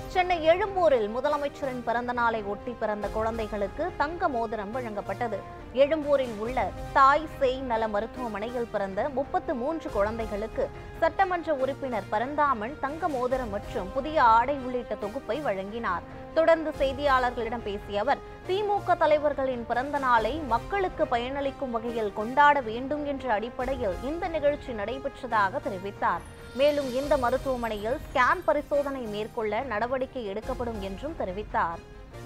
சென்னை எழும்பூரில் முதலமைச்சரின் பிறந்த நாளை ஒட்டி பிறந்த குழந்தைகளுக்கு தங்க மோதிரம் வழங்கப்பட்டது எழும்பூரில் உள்ள தாய் சேய் நல மருத்துவமனையில் பிறந்த முப்பத்து மூன்று குழந்தைகளுக்கு சட்டமன்ற உறுப்பினர் பரந்தாமன் தங்க மோதிரம் மற்றும் புதிய ஆடை உள்ளிட்ட தொகுப்பை வழங்கினார் தொடர்ந்து செய்தியாளர்களிடம் பேசிய அவர் திமுக தலைவர்களின் பிறந்த நாளை மக்களுக்கு பயனளிக்கும் வகையில் கொண்டாட வேண்டும் என்ற அடிப்படையில் இந்த நிகழ்ச்சி நடைபெற்றதாக தெரிவித்தார் மேலும் இந்த மருத்துவமனையில் ஸ்கேன் பரிசோதனை மேற்கொள்ள நடவடிக்கை எடுக்கப்படும் என்றும் தெரிவித்தார்